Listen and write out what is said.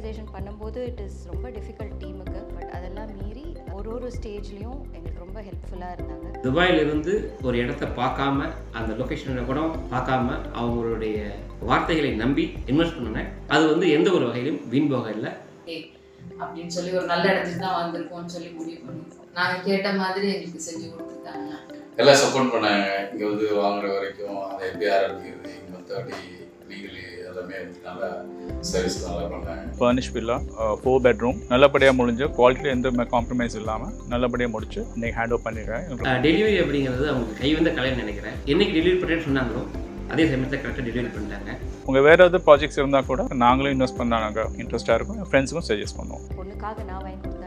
conversation பண்ணும்போது it is ரொம்ப difficult டீமுக்கு பட் அதெல்லாம் மீறி ஒரு ஒரு ஸ்டேஜ்லேயும் எங்களுக்கு ரொம்ப ஹெல்ப்ஃபுல்லாக இருந்தாங்க துபாயிலிருந்து ஒரு இடத்த பார்க்காம அந்த லொக்கேஷனை கூட பார்க்காம அவங்களுடைய வார்த்தைகளை நம்பி இன்வெஸ்ட் பண்ணினேன் அது வந்து எந்த ஒரு வகையிலும் வீண் போக இல்லை அப்படின்னு சொல்லி ஒரு நல்ல இடத்துக்கு தான் வந்திருக்கோம்னு சொல்லி முடிவு பண்ணிருக்கோம் நாங்கள் கேட்ட மாதிரி எங்களுக்கு செஞ்சு கொடுத்துருக்காங்க எல்லாம் சப்போர்ட் பண்ணாங்க இங்கே வந்து வாங்குற வரைக்கும் அதை எப்படி ஆரம்பிக்கிறது மற்றபடி லீகலி எல்லாமே வந்து நல்லா சர்வீஸ் நல்லா பண்ணாங்க ஃபர்னிஷ் வில்லா ஃபோர் பெட்ரூம் நல்லபடியாக முடிஞ்சு குவாலிட்டியில் எந்த காம்ப்ரமைஸ் இல்லாமல் நல்லபடியாக முடிச்சு இன்னைக்கு ஹேண்ட் ஓவர் பண்ணிடுறேன் டெலிவரி அப்படிங்கிறது அவங்க கை வந்த கலைன்னு நினைக்கிறேன் என்னைக்கு டெலிவரி பண்ணுறேன்னு சொன்னாங்களோ அதே சமயத்தில் கரெக்டாக டெலிவரி பண்ணிட்டாங்க உங்கள் வேறு எதாவது ப்ராஜெக்ட்ஸ் இருந்தால் கூட நாங்களும் இன்வெஸ்ட் பண்ண நாங்கள் இன்ட்ரெஸ்ட்டாக இருக்கும் என் ஃப்ரெண்ட்ஸுக்கும் சஜஸ்ட் பண்ணுவோம் பொண்ணுக்காக நான் வாங்கி கொடுத்த